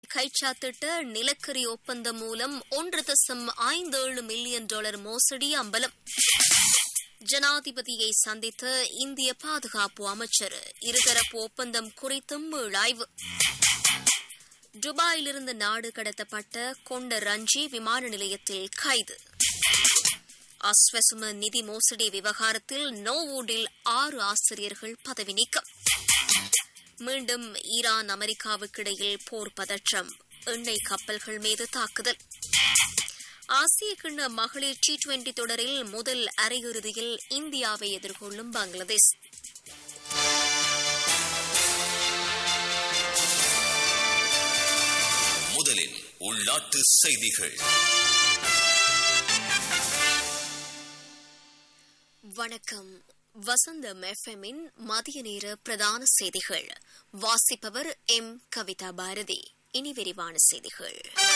கைச்சாத்திட்ட நிலக்கரி ஒப்பந்தம் மூலம் ஒன்று தசம் ஐந்து ஏழு மில்லியன் டாலர் மோசடி அம்பலம் ஜனாதிபதியை சந்தித்த இந்திய பாதுகாப்பு அமைச்சர் இருதரப்பு ஒப்பந்தம் குறித்தும் மீளாய்வு துபாயிலிருந்து நாடு கடத்தப்பட்ட கொண்ட ரஞ்சி விமான நிலையத்தில் கைது அஸ்வசும நிதி மோசடி விவகாரத்தில் நோவூடில் ஆறு ஆசிரியர்கள் பதவி நீக்கம் மீண்டும் ஈரான் அமெரிக்காவுக்கிடையில் போர் பதற்றம் எண்ணெய் கப்பல்கள் மீது தாக்குதல் ஆசிய கிண்ண மகளிர் டி டுவெண்டி தொடரில் முதல் அரையிறுதியில் இந்தியாவை எதிர்கொள்ளும் பங்களாதேஷ் முதலில் உள்நாட்டு செய்திகள் வணக்கம் வசந்தம் எஃப்எம்மின் மதிய நேர பிரதான செய்திகள் வாசிப்பவர் எம் கவிதா பாரதி இனி விரிவான செய்திகள்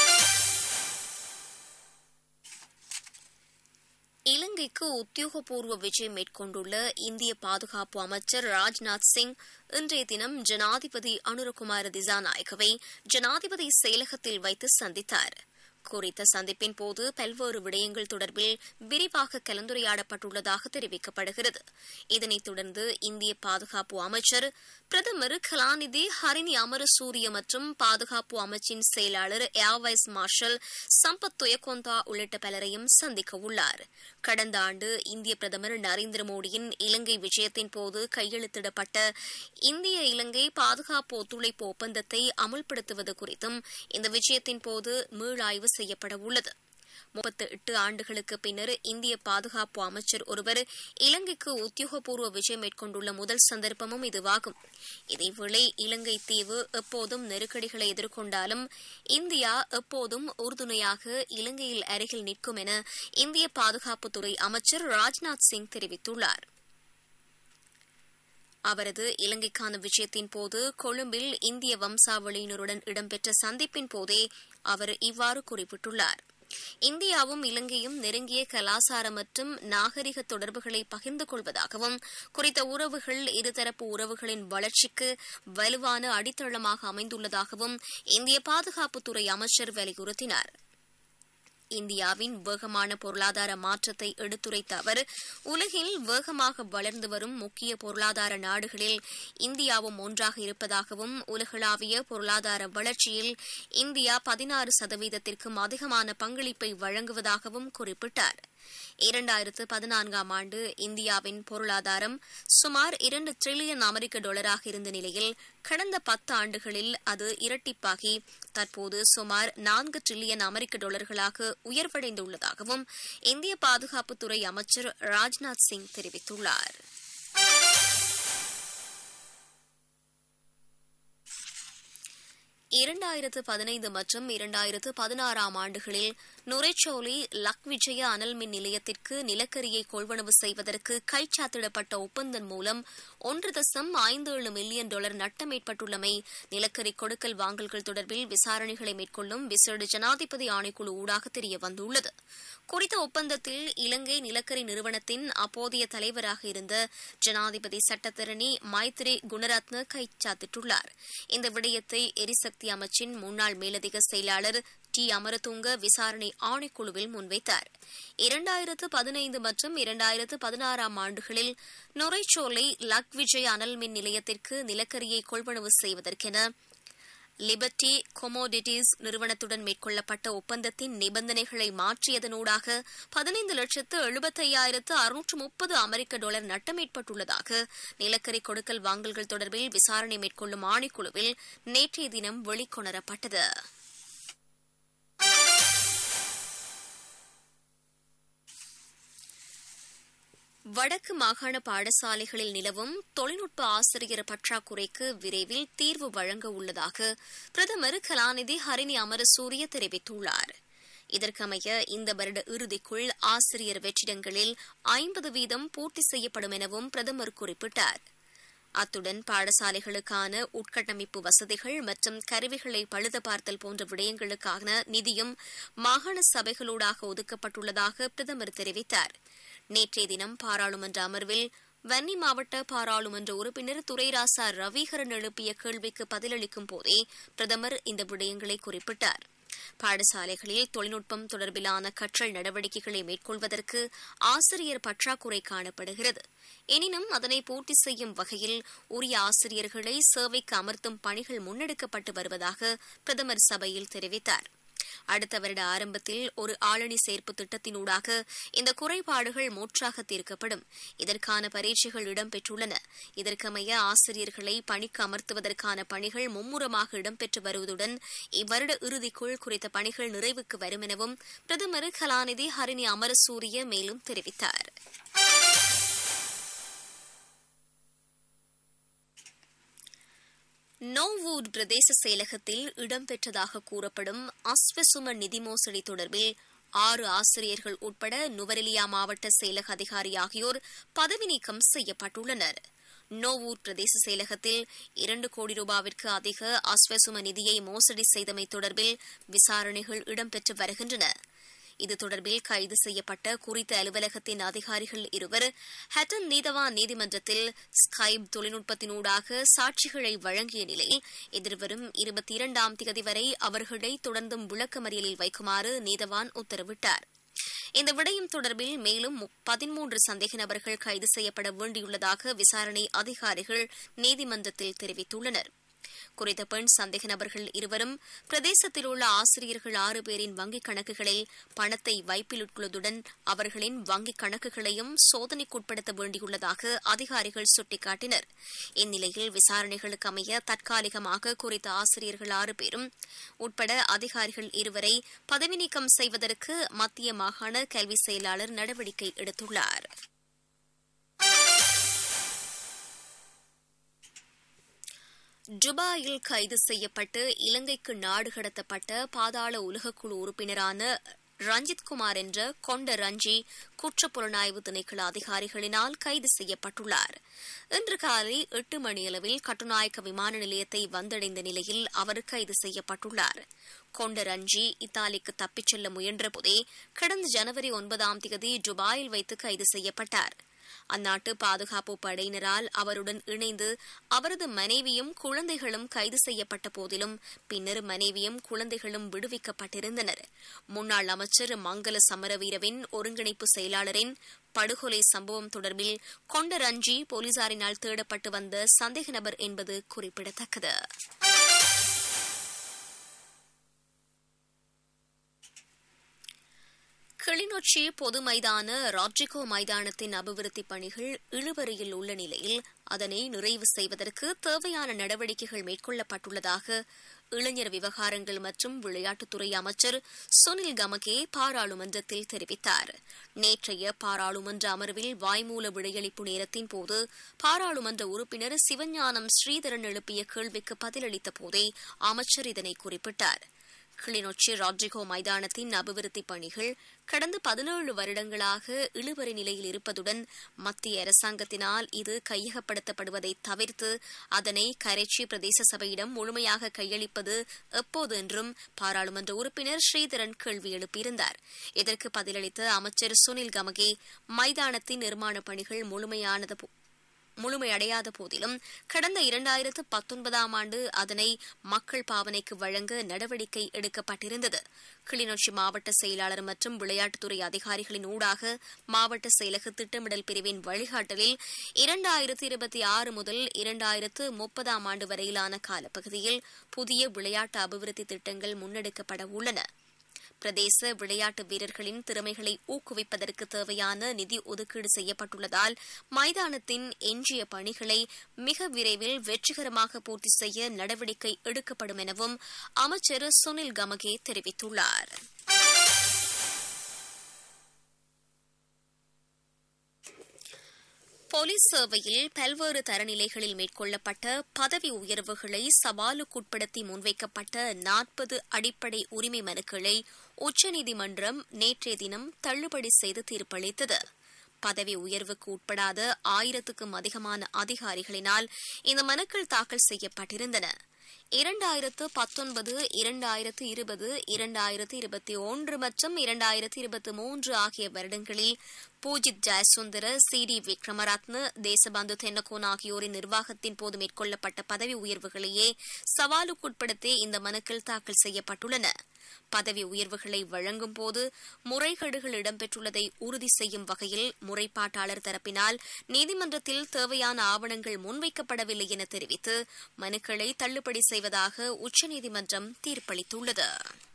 இலங்கைக்கு உத்தியோகபூர்வ விஜயம் மேற்கொண்டுள்ள இந்திய பாதுகாப்பு அமைச்சர் ராஜ்நாத் சிங் இன்றைய தினம் ஜனாதிபதி அனுரகுமார திசாநாயகவை ஜனாதிபதி செயலகத்தில் வைத்து சந்தித்தார் குறித்த சந்திப்பின் போது பல்வேறு விடயங்கள் தொடர்பில் விரிவாக கலந்துரையாடப்பட்டுள்ளதாக தெரிவிக்கப்படுகிறது இதனைத் தொடர்ந்து இந்திய பாதுகாப்பு அமைச்சர் பிரதமர் கலாநிதி ஹரிணி அமரசூரிய மற்றும் பாதுகாப்பு அமைச்சின் செயலாளர் ஏர்வைஸ் மார்ஷல் சம்பத் துயகொந்தா உள்ளிட்ட பலரையும் சந்திக்க உள்ளார் கடந்த ஆண்டு இந்திய பிரதமர் நரேந்திர மோடியின் இலங்கை விஜயத்தின் போது கையெழுத்திடப்பட்ட இந்திய இலங்கை பாதுகாப்பு ஒத்துழைப்பு ஒப்பந்தத்தை அமல்படுத்துவது குறித்தும் இந்த விஜயத்தின் போது மீளாய்வு செய்யப்பட உள்ளது முப்பத்து எட்டு ஆண்டுகளுக்கு பின்னர் இந்திய பாதுகாப்பு அமைச்சர் ஒருவர் இலங்கைக்கு உத்தியோகபூர்வ விஜயம் மேற்கொண்டுள்ள முதல் சந்தர்ப்பமும் இதுவாகும் இதேவேளை இலங்கை தீவு எப்போதும் நெருக்கடிகளை எதிர்கொண்டாலும் இந்தியா எப்போதும் உறுதுணையாக இலங்கையில் அருகில் நிற்கும் என இந்திய பாதுகாப்புத்துறை அமைச்சர் ராஜ்நாத் சிங் தெரிவித்துள்ளார் அவரது இலங்கைக்கான விஜயத்தின் போது கொழும்பில் இந்திய வம்சாவளியினருடன் இடம்பெற்ற சந்திப்பின் போதே அவர் இவ்வாறு குறிப்பிட்டுள்ளார் இந்தியாவும் இலங்கையும் நெருங்கிய கலாசார மற்றும் நாகரிக தொடர்புகளை பகிர்ந்து கொள்வதாகவும் குறித்த உறவுகள் இருதரப்பு உறவுகளின் வளர்ச்சிக்கு வலுவான அடித்தளமாக அமைந்துள்ளதாகவும் இந்திய பாதுகாப்புத்துறை அமைச்சர் வலியுறுத்தினார் இந்தியாவின் வேகமான பொருளாதார மாற்றத்தை எடுத்துரைத்த அவர் உலகில் வேகமாக வளர்ந்து வரும் முக்கிய பொருளாதார நாடுகளில் இந்தியாவும் ஒன்றாக இருப்பதாகவும் உலகளாவிய பொருளாதார வளர்ச்சியில் இந்தியா பதினாறு சதவீதத்திற்கும் அதிகமான பங்களிப்பை வழங்குவதாகவும் குறிப்பிட்டார் இரண்டாயிரத்து பதினான்காம் ஆண்டு இந்தியாவின் பொருளாதாரம் சுமார் இரண்டு டிரில்லியன் அமெரிக்க டாலராக இருந்த நிலையில் கடந்த பத்து ஆண்டுகளில் அது இரட்டிப்பாகி தற்போது சுமார் நான்கு டிரில்லியன் அமெரிக்க டாலர்களாக உயர்வடைந்துள்ளதாகவும் இந்திய பாதுகாப்புத்துறை அமைச்சர் ராஜ்நாத் சிங் தெரிவித்துள்ளார் இரண்டாயிரத்து பதினைந்து மற்றும் இரண்டாயிரத்து பதினாறாம் ஆண்டுகளில் நுரைச்சோலி லக் விஜய அனல் மின் நிலையத்திற்கு நிலக்கரியை கொள்வனவு செய்வதற்கு கைச்சாத்திடப்பட்ட ஒப்பந்தம் மூலம் ஒன்று தசம் ஐந்து ஏழு மில்லியன் டாலர் நட்டம் ஏற்பட்டுள்ளமை நிலக்கரி கொடுக்கல் வாங்கல்கள் தொடர்பில் விசாரணைகளை மேற்கொள்ளும் விசேட ஜனாதிபதி ஆணைக்குழு ஊடாக தெரியவந்துள்ளது குறித்த ஒப்பந்தத்தில் இலங்கை நிலக்கரி நிறுவனத்தின் அப்போதைய தலைவராக இருந்த ஜனாதிபதி சட்டத்தரணி மைத்ரி குணரத்ன கைச்சாத்திட்டுள்ளார் இந்த விடயத்தை எரிசக்தி அமைச்சின் முன்னாள் மேலதிக செயலாளர் டி அமரதுங்க விசாரணை ஆணைக்குழுவில் முன்வைத்தார் இரண்டாயிரத்து பதினைந்து மற்றும் இரண்டாயிரத்து பதினாறாம் ஆண்டுகளில் நுரைச்சோலை லக் விஜய் அனல் மின் நிலையத்திற்கு நிலக்கரியை கொள்வனவு செய்வதற்கென லிபர்டி கொமோடிட்டிஸ் நிறுவனத்துடன் மேற்கொள்ளப்பட்ட ஒப்பந்தத்தின் நிபந்தனைகளை மாற்றியதனூடாக பதினைந்து லட்சத்து எழுபத்தையாயிரத்து அறுநூற்று முப்பது அமெரிக்க டாலர் நட்டம் ஏற்பட்டுள்ளதாக நிலக்கரி கொடுக்கல் வாங்கல்கள் தொடர்பில் விசாரணை மேற்கொள்ளும் ஆணைக்குழுவில் நேற்றைய தினம் வெளிக்கொணரப்பட்டது வடக்கு மாகாண பாடசாலைகளில் நிலவும் தொழில்நுட்ப ஆசிரியர் பற்றாக்குறைக்கு விரைவில் தீர்வு வழங்க உள்ளதாக பிரதமர் கலாநிதி ஹரிணி அமரசூரிய தெரிவித்துள்ளார் இதற்கமைய இந்த வருட இறுதிக்குள் ஆசிரியர் வெற்றிடங்களில் ஐம்பது வீதம் பூர்த்தி செய்யப்படும் எனவும் பிரதமர் குறிப்பிட்டார் அத்துடன் பாடசாலைகளுக்கான உட்கட்டமைப்பு வசதிகள் மற்றும் கருவிகளை பழுது பார்த்தல் போன்ற விடயங்களுக்கான நிதியும் மாகாண சபைகளூடாக ஒதுக்கப்பட்டுள்ளதாக பிரதமர் தெரிவித்தார் நேற்றைய தினம் பாராளுமன்ற அமர்வில் வன்னி மாவட்ட பாராளுமன்ற உறுப்பினர் துரைராசா ரவிகரன் எழுப்பிய கேள்விக்கு பதிலளிக்கும் போதே பிரதமர் இந்த விடயங்களை குறிப்பிட்டார் பாடசாலைகளில் தொழில்நுட்பம் தொடர்பிலான கற்றல் நடவடிக்கைகளை மேற்கொள்வதற்கு ஆசிரியர் பற்றாக்குறை காணப்படுகிறது எனினும் அதனை பூர்த்தி செய்யும் வகையில் உரிய ஆசிரியர்களை சேவைக்கு அமர்த்தும் பணிகள் முன்னெடுக்கப்பட்டு வருவதாக பிரதமர் சபையில் தெரிவித்தார் அடுத்த வருட ஆரம்பத்தில் ஒரு ஆளணி சேர்ப்பு திட்டத்தினூடாக இந்த குறைபாடுகள் மூற்றாக தீர்க்கப்படும் இதற்கான பரீட்சைகள் இடம்பெற்றுள்ளன இதற்கமைய ஆசிரியர்களை பணிக்கு அமர்த்துவதற்கான பணிகள் மும்முரமாக இடம்பெற்று வருவதுடன் இவ்வருட இறுதிக்குள் குறித்த பணிகள் நிறைவுக்கு வரும் எனவும் பிரதமர் கலாநிதி ஹரிணி அமரசூரிய மேலும் தெரிவித்தார் நோவூர் பிரதேச செயலகத்தில் இடம்பெற்றதாக கூறப்படும் அஸ்வசும நிதி மோசடி தொடர்பில் ஆறு ஆசிரியர்கள் உட்பட நுவரெலியா மாவட்ட செயலக அதிகாரி ஆகியோர் பதவி நீக்கம் செய்யப்பட்டுள்ளனர் நோவூர் பிரதேச செயலகத்தில் இரண்டு கோடி ரூபாவிற்கு அதிக அஸ்வசும நிதியை மோசடி செய்தமை தொடர்பில் விசாரணைகள் இடம்பெற்று வருகின்றன இது தொடர்பில் கைது செய்யப்பட்ட குறித்த அலுவலகத்தின் அதிகாரிகள் இருவர் ஹட்டன் நீதவான் நீதிமன்றத்தில் ஸ்கைப் தொழில்நுட்பத்தினூடாக சாட்சிகளை வழங்கிய நிலையில் எதிர்வரும் இருபத்தி இரண்டாம் தேதி வரை அவர்களை தொடர்ந்தும் விளக்கமறியலில் வைக்குமாறு நீதவான் உத்தரவிட்டார் இந்த விடயம் தொடர்பில் மேலும் பதிமூன்று சந்தேக நபர்கள் கைது செய்யப்பட வேண்டியுள்ளதாக விசாரணை அதிகாரிகள் நீதிமன்றத்தில் தெரிவித்துள்ளனா் குறித்த பெண் சந்தேக நபர்கள் இருவரும் பிரதேசத்தில் உள்ள ஆசிரியர்கள் ஆறு பேரின் வங்கிக் கணக்குகளில் பணத்தை வைப்பிலிட்டுள்ளதுடன் அவர்களின் வங்கிக் கணக்குகளையும் சோதனைக்குட்படுத்த வேண்டியுள்ளதாக அதிகாரிகள் சுட்டிக்காட்டினர் இந்நிலையில் விசாரணைகளுக்கு அமைய தற்காலிகமாக குறித்த ஆசிரியர்கள் ஆறு பேரும் உட்பட அதிகாரிகள் இருவரை பதவி நீக்கம் செய்வதற்கு மத்திய மாகாண கல்வி செயலாளர் நடவடிக்கை எடுத்துள்ளார் துபாயில் கைது செய்யப்பட்டு இலங்கைக்கு நாடு கடத்தப்பட்ட பாதாள உலகக்குழு உறுப்பினரான ரஞ்சித் குமார் என்ற கொண்ட ரஞ்சி குற்றப்புலனாய்வு திணைக்கள அதிகாரிகளினால் கைது செய்யப்பட்டுள்ளார் இன்று காலை எட்டு மணியளவில் கட்டுநாயக்க விமான நிலையத்தை வந்தடைந்த நிலையில் அவர் கைது செய்யப்பட்டுள்ளார் கொண்ட ரஞ்சி இத்தாலிக்கு தப்பிச் செல்ல முயன்றபோதே கடந்த ஜனவரி ஒன்பதாம் தேதி துபாயில் வைத்து கைது செய்யப்பட்டார் அந்நாட்டு பாதுகாப்பு படையினரால் அவருடன் இணைந்து அவரது மனைவியும் குழந்தைகளும் கைது செய்யப்பட்ட போதிலும் பின்னர் மனைவியும் குழந்தைகளும் விடுவிக்கப்பட்டிருந்தனர் முன்னாள் அமைச்சர் மங்கள சமரவீரவின் ஒருங்கிணைப்பு செயலாளரின் படுகொலை சம்பவம் தொடர்பில் கொண்ட ரஞ்சி போலீசாரினால் தேடப்பட்டு வந்த சந்தேக நபர் என்பது குறிப்பிடத்தக்கது கிளிநொச்சி பொது மைதான ராட்ரிகோ மைதானத்தின் அபிவிருத்தி பணிகள் இழுபறியில் உள்ள நிலையில் அதனை நிறைவு செய்வதற்கு தேவையான நடவடிக்கைகள் மேற்கொள்ளப்பட்டுள்ளதாக இளைஞர் விவகாரங்கள் மற்றும் விளையாட்டுத்துறை அமைச்சர் சுனில் கமகே பாராளுமன்றத்தில் தெரிவித்தார் நேற்றைய பாராளுமன்ற அமர்வில் வாய்மூல விடையளிப்பு நேரத்தின் போது பாராளுமன்ற உறுப்பினர் சிவஞானம் ஸ்ரீதரன் எழுப்பிய கேள்விக்கு பதிலளித்த போதே அமைச்சர் இதனை குறிப்பிட்டார் கிளிநொச்சி ராட்ரிகோ மைதானத்தின் அபிவிருத்தி பணிகள் கடந்த பதினேழு வருடங்களாக இழுபறி நிலையில் இருப்பதுடன் மத்திய அரசாங்கத்தினால் இது கையகப்படுத்தப்படுவதை தவிர்த்து அதனை கரைச்சி பிரதேச சபையிடம் முழுமையாக கையளிப்பது எப்போது என்றும் பாராளுமன்ற உறுப்பினர் ஸ்ரீதரன் கேள்வி எழுப்பியிருந்தார் இதற்கு பதிலளித்த அமைச்சர் சுனில் கமகே மைதானத்தின் நிர்மாணப் பணிகள் முழுமையானது முழுமையடையாத போதிலும் கடந்த இரண்டாயிரத்து பத்தொன்பதாம் ஆண்டு அதனை மக்கள் பாவனைக்கு வழங்க நடவடிக்கை எடுக்கப்பட்டிருந்தது கிளிநொச்சி மாவட்ட செயலாளர் மற்றும் விளையாட்டுத்துறை அதிகாரிகளின் ஊடாக மாவட்ட செயலக திட்டமிடல் பிரிவின் வழிகாட்டலில் இரண்டாயிரத்து இருபத்தி ஆறு முதல் இரண்டாயிரத்து முப்பதாம் ஆண்டு வரையிலான காலப்பகுதியில் புதிய விளையாட்டு அபிவிருத்தி திட்டங்கள் முன்னெடுக்கப்பட உள்ளன பிரதேச விளையாட்டு வீரர்களின் திறமைகளை ஊக்குவிப்பதற்கு தேவையான நிதி ஒதுக்கீடு செய்யப்பட்டுள்ளதால் மைதானத்தின் எஞ்சிய பணிகளை மிக விரைவில் வெற்றிகரமாக பூர்த்தி செய்ய நடவடிக்கை எடுக்கப்படும் எனவும் அமைச்சர் சுனில் கமகே தெரிவித்துள்ளார் போலீஸ் சேவையில் பல்வேறு தரநிலைகளில் மேற்கொள்ளப்பட்ட பதவி உயர்வுகளை சவாலுக்குட்படுத்தி முன்வைக்கப்பட்ட நாற்பது அடிப்படை உரிமை மனுக்களை உச்சநீதிமன்றம் நேற்றைய தினம் தள்ளுபடி செய்து தீர்ப்பளித்தது பதவி உயர்வுக்கு உட்படாத ஆயிரத்துக்கும் அதிகமான அதிகாரிகளினால் இந்த மனுக்கள் தாக்கல் செய்யப்பட்டிருந்தன இரண்டாயிரத்து பத்தொன்பது இரண்டாயிரத்து இருபது இரண்டாயிரத்து இருபத்தி ஒன்று மற்றும் இரண்டாயிரத்து இருபத்தி மூன்று ஆகிய வருடங்களில் பூஜித் ஜெயசுந்தர சி டி விக்ரமரத்ன தேசபந்து தென்னகோன் ஆகியோரின் நிர்வாகத்தின் போது மேற்கொள்ளப்பட்ட பதவி உயர்வுகளையே சவாலுக்குட்படுத்தி இந்த மனுக்கள் தாக்கல் செய்யப்பட்டுள்ளன பதவி உயர்வுகளை வழங்கும் போது முறைகேடுகள் இடம்பெற்றுள்ளதை உறுதி செய்யும் வகையில் முறைப்பாட்டாளர் தரப்பினால் நீதிமன்றத்தில் தேவையான ஆவணங்கள் முன்வைக்கப்படவில்லை என தெரிவித்து மனுக்களை தள்ளுபடி செய்வதாக உச்சநீதிமன்றம் தீர்ப்பளித்துள்ளது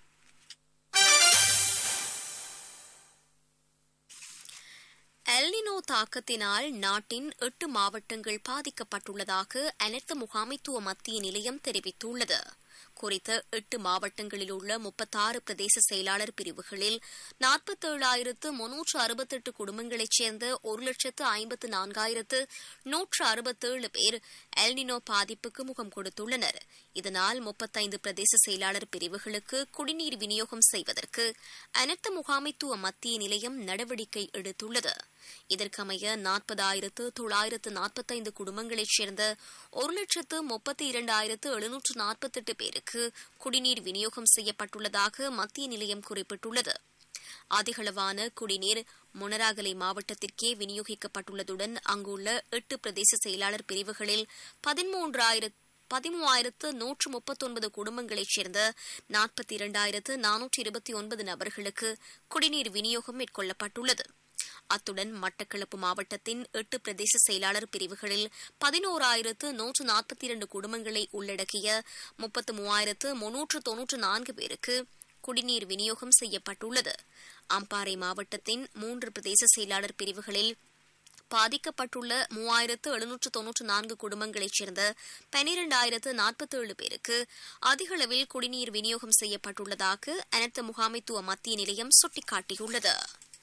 எல்னினோ தாக்கத்தினால் நாட்டின் எட்டு மாவட்டங்கள் பாதிக்கப்பட்டுள்ளதாக அனர்த்த முகாமைத்துவ மத்திய நிலையம் தெரிவித்துள்ளது குறித்த எட்டு மாவட்டங்களில் உள்ள முப்பத்தாறு பிரதேச செயலாளர் பிரிவுகளில் நாற்பத்தேழாயிரத்து முன்னூற்று அறுபத்தெட்டு குடும்பங்களைச் சேர்ந்த ஒரு லட்சத்து ஐம்பத்து நான்காயிரத்து நூற்று அறுபத்தேழு பேர் எல்னினோ பாதிப்புக்கு முகம் கொடுத்துள்ளனர் இதனால் முப்பத்தைந்து பிரதேச செயலாளர் பிரிவுகளுக்கு குடிநீர் விநியோகம் செய்வதற்கு அனர்த்த முகாமைத்துவ மத்திய நிலையம் நடவடிக்கை எடுத்துள்ளது இதற்கமைய நாற்பதாயிரத்து தொள்ளாயிரத்து நாற்பத்தைந்து குடும்பங்களைச் சேர்ந்த ஒரு லட்சத்து முப்பத்தி இரண்டாயிரத்து எழுநூற்று நாற்பத்தெட்டு பேருக்கு குடிநீர் விநியோகம் செய்யப்பட்டுள்ளதாக மத்திய நிலையம் குறிப்பிட்டுள்ளது அதிகளவான குடிநீர் மொனராகலை மாவட்டத்திற்கே விநியோகிக்கப்பட்டுள்ளதுடன் அங்குள்ள எட்டு பிரதேச செயலாளர் பிரிவுகளில் பதிமூன்றாயிரத்து பதிமூவாயிரத்து நூற்று முப்பத்தொன்பது குடும்பங்களைச் சேர்ந்த நாற்பத்தி இரண்டாயிரத்து நானூற்று இருபத்தி ஒன்பது நபர்களுக்கு குடிநீர் விநியோகம் மேற்கொள்ளப்பட்டுள்ளது அத்துடன் மட்டக்களப்பு மாவட்டத்தின் எட்டு பிரதேச செயலாளர் பிரிவுகளில் பதினோராயிரத்து நூற்று நாற்பத்தி இரண்டு குடும்பங்களை உள்ளடக்கிய முப்பத்து மூவாயிரத்து முன்னூற்று தொன்னூற்று நான்கு பேருக்கு குடிநீர் விநியோகம் செய்யப்பட்டுள்ளது அம்பாறை மாவட்டத்தின் மூன்று பிரதேச செயலாளர் பிரிவுகளில் பாதிக்கப்பட்டுள்ள மூவாயிரத்து எழுநூற்று தொன்னூற்று நான்கு குடும்பங்களைச் சேர்ந்த பனிரெண்டாயிரத்து நாற்பத்தேழு பேருக்கு அதிக அளவில் குடிநீர் விநியோகம் செய்யப்பட்டுள்ளதாக அனர்த்த முகாமைத்துவ மத்திய நிலையம் சுட்டிக்காட்டியுள்ளது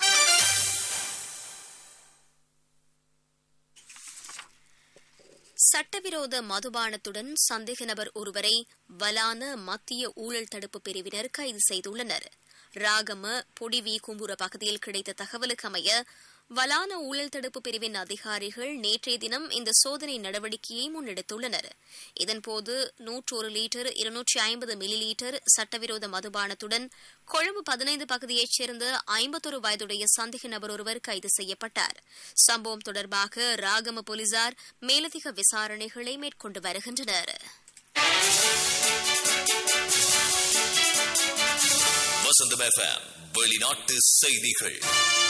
சட்டவிரோத மதுபானத்துடன் சந்தேக நபர் ஒருவரை வலான மத்திய ஊழல் தடுப்பு பிரிவினர் கைது செய்துள்ளனர் ராகம பொடிவி கும்புர பகுதியில் கிடைத்த தகவலுக்கு அமைய வலான ஊழல் தடுப்பு பிரிவின் அதிகாரிகள் நேற்றைய தினம் இந்த சோதனை நடவடிக்கையை முன்னெடுத்துள்ளனர் இதன்போது நூற்றொரு லீட்டர் இருநூற்றி ஐம்பது மில்லி லீட்டர் சட்டவிரோத மதுபானத்துடன் கொழும்பு பதினைந்து பகுதியைச் சேர்ந்த ஐம்பத்தொரு வயதுடைய சந்தேக நபர் ஒருவர் கைது செய்யப்பட்டார் சம்பவம் தொடர்பாக ராகம போலீசார் மேலதிக விசாரணைகளை மேற்கொண்டு வருகின்றனர் வசந்தம் எஃப்எம் வெளிநாட்டு செய்திகள்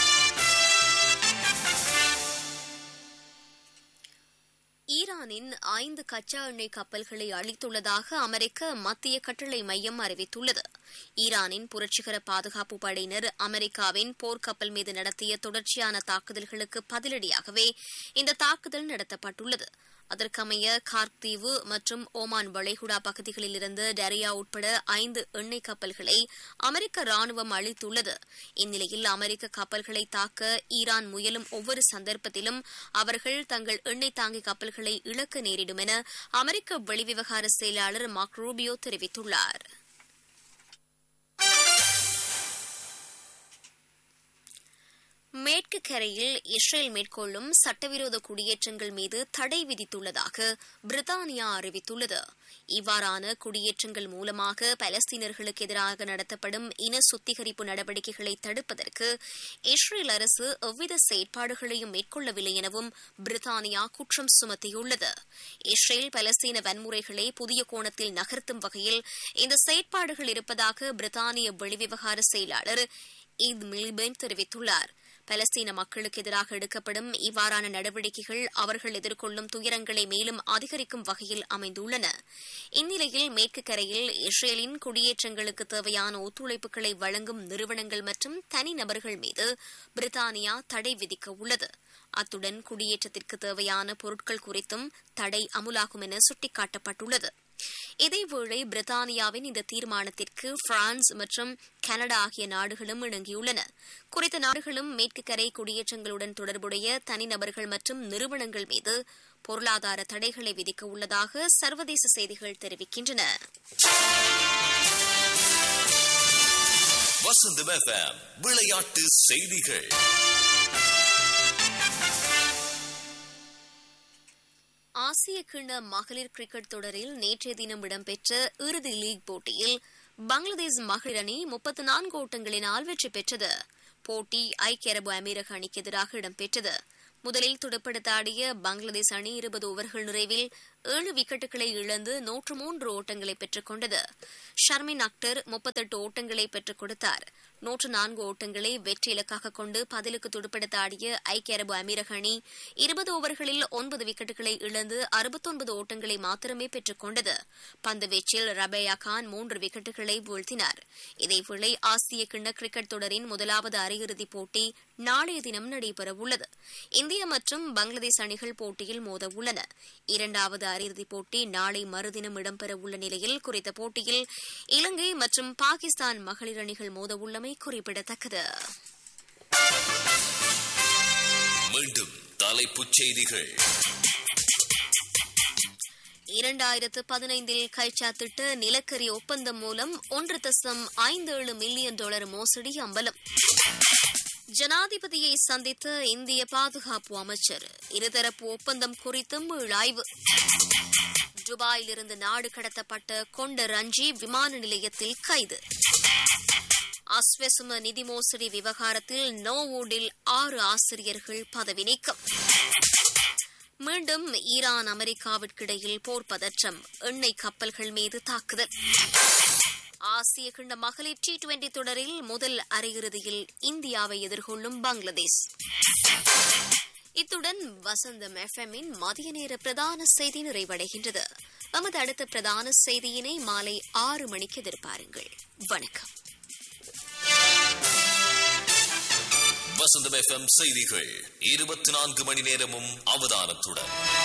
ஈரானின் ஐந்து கச்சா எண்ணெய் கப்பல்களை அழித்துள்ளதாக அமெரிக்க மத்திய கட்டளை மையம் அறிவித்துள்ளது ஈரானின் புரட்சிகர பாதுகாப்பு படையினர் அமெரிக்காவின் போர்க்கப்பல் மீது நடத்திய தொடர்ச்சியான தாக்குதல்களுக்கு பதிலடியாகவே இந்த தாக்குதல் நடத்தப்பட்டுள்ளது அதற்கமைய கார்க் தீவு மற்றும் ஓமான் வளைகுடா பகுதிகளில் இருந்து டரியா உட்பட ஐந்து எண்ணெய் கப்பல்களை அமெரிக்க ராணுவம் அழித்துள்ளது இந்நிலையில் அமெரிக்க கப்பல்களை தாக்க ஈரான் முயலும் ஒவ்வொரு சந்தர்ப்பத்திலும் அவர்கள் தங்கள் எண்ணெய் தாங்கி கப்பல்களை இழக்க நேரிடும் என அமெரிக்க வெளிவிவகார செயலாளர் மார்க் ரூபியோ தெரிவித்துள்ளார் மேற்கு கரையில் இஸ்ரேல் மேற்கொள்ளும் சட்டவிரோத குடியேற்றங்கள் மீது தடை விதித்துள்ளதாக பிரித்தானியா அறிவித்துள்ளது இவ்வாறான குடியேற்றங்கள் மூலமாக பலஸ்தீனர்களுக்கு எதிராக நடத்தப்படும் இன சுத்திகரிப்பு நடவடிக்கைகளை தடுப்பதற்கு இஸ்ரேல் அரசு எவ்வித செயற்பாடுகளையும் மேற்கொள்ளவில்லை எனவும் பிரித்தானியா குற்றம் சுமத்தியுள்ளது இஸ்ரேல் பலஸ்தீன வன்முறைகளை புதிய கோணத்தில் நகர்த்தும் வகையில் இந்த செயற்பாடுகள் இருப்பதாக பிரித்தானிய வெளிவிவகார செயலாளர் ஈத் மிலிபென் தெரிவித்துள்ளார் பலஸ்தீன மக்களுக்கு எதிராக எடுக்கப்படும் இவ்வாறான நடவடிக்கைகள் அவர்கள் எதிர்கொள்ளும் துயரங்களை மேலும் அதிகரிக்கும் வகையில் அமைந்துள்ளன இந்நிலையில் மேற்கு கரையில் இஸ்ரேலின் குடியேற்றங்களுக்கு தேவையான ஒத்துழைப்புகளை வழங்கும் நிறுவனங்கள் மற்றும் தனிநபர்கள் மீது பிரித்தானியா தடை விதிக்க உள்ளது அத்துடன் குடியேற்றத்திற்கு தேவையான பொருட்கள் குறித்தும் தடை அமுலாகும் என சுட்டிக்காட்டப்பட்டுள்ளது இதேவேளை பிரித்தானியாவின் இந்த தீர்மானத்திற்கு பிரான்ஸ் மற்றும் கனடா ஆகிய நாடுகளும் இணங்கியுள்ளன குறித்த நாடுகளும் மேற்கு கரை குடியேற்றங்களுடன் தொடர்புடைய தனிநபர்கள் மற்றும் நிறுவனங்கள் மீது பொருளாதார தடைகளை விதிக்க உள்ளதாக சர்வதேச செய்திகள் தெரிவிக்கின்றன வசந்தம் எஃப்எம் விளையாட்டு செய்திகள் ஆசிய கிண்ண மகளிர் கிரிக்கெட் தொடரில் நேற்றைய தினம் இடம்பெற்ற இறுதி லீக் போட்டியில் பங்களாதேஷ் மகளிர் அணி முப்பத்து நான்கு ஓட்டங்களினால் வெற்றி பெற்றது போட்டி ஐக்கிய அரபு அமீரக அணிக்கு எதிராக இடம்பெற்றது முதலில் துடுப்படுத்த ஆடிய பங்களாதேஷ் அணி இருபது ஓவர்கள் நிறைவில் ஏழு விக்கெட்டுகளை இழந்து நூற்று மூன்று ஓட்டங்களை பெற்றுக் கொண்டது ஷர்மின் அக்டர் முப்பத்தெட்டு ஓட்டங்களை பெற்றுக் கொடுத்தார் நூற்று நான்கு ஓட்டங்களை வெற்றி இலக்காக கொண்டு பதிலுக்கு துடுப்படுத்த ஆடிய ஐக்கிய அரபு அமீரக அணி இருபது ஓவர்களில் ஒன்பது விக்கெட்டுகளை இழந்து அறுபத்தொன்பது ஓட்டங்களை மாத்திரமே பெற்றுக் கொண்டது பந்து வீச்சில் ரபேயா கான் மூன்று விக்கெட்டுகளை வீழ்த்தினார் இதேவேளை ஆசிய கிண்ண கிரிக்கெட் தொடரின் முதலாவது அரையிறுதிப் போட்டி நாளைய தினம் நடைபெறவுள்ளது இந்திய மற்றும் பங்களாதேஷ் அணிகள் போட்டியில் மோத உள்ளன இரண்டாவது அரையிறுதிப் போட்டி நாளை மறுதினம் இடம்பெறவுள்ள நிலையில் குறித்த போட்டியில் இலங்கை மற்றும் பாகிஸ்தான் மகளிர் அணிகள் மோதவுள்ளமை குறிப்பிடத்தக்கது மீண்டும் தலைப்புச் செய்திகள் இரண்டாயிரத்து பதினைந்தில் கைச்சாத்திட்ட நிலக்கரி ஒப்பந்தம் மூலம் ஒன்று தசம் ஐந்து ஏழு மில்லியன் டாலர் மோசடி அம்பலம் ஜனாதிபதியை சந்தித்த இந்திய பாதுகாப்பு அமைச்சர் இருதரப்பு ஒப்பந்தம் குறித்தும் ஆய்வு துபாயிலிருந்து நாடு கடத்தப்பட்ட கொண்ட ரஞ்சி விமான நிலையத்தில் கைது அஸ்வசும நிதி மோசடி விவகாரத்தில் நோவூடில் ஆறு ஆசிரியர்கள் பதவி நீக்கம் மீண்டும் ஈரான் அமெரிக்காவிற்கிடையில் போர் பதற்றம் எண்ணெய் கப்பல்கள் மீது தாக்குதல் ஆசிய கிண்ட மகளிர் டி டுவெண்டி தொடரில் முதல் அரையிறுதியில் இந்தியாவை எதிர்கொள்ளும் பங்களாதேஷ் இத்துடன் வசந்தம் எஃப்எம்மின் மதிய நேர பிரதான செய்தி நிறைவடைகின்றது நமது அடுத்த பிரதான செய்தியினை மாலை ஆறு மணிக்கு எதிர்பாருங்கள் வணக்கம் வசந்தம் எஃப்எம் செய்திகள் இருபத்தி நான்கு மணி நேரமும் அவதானத்துடன்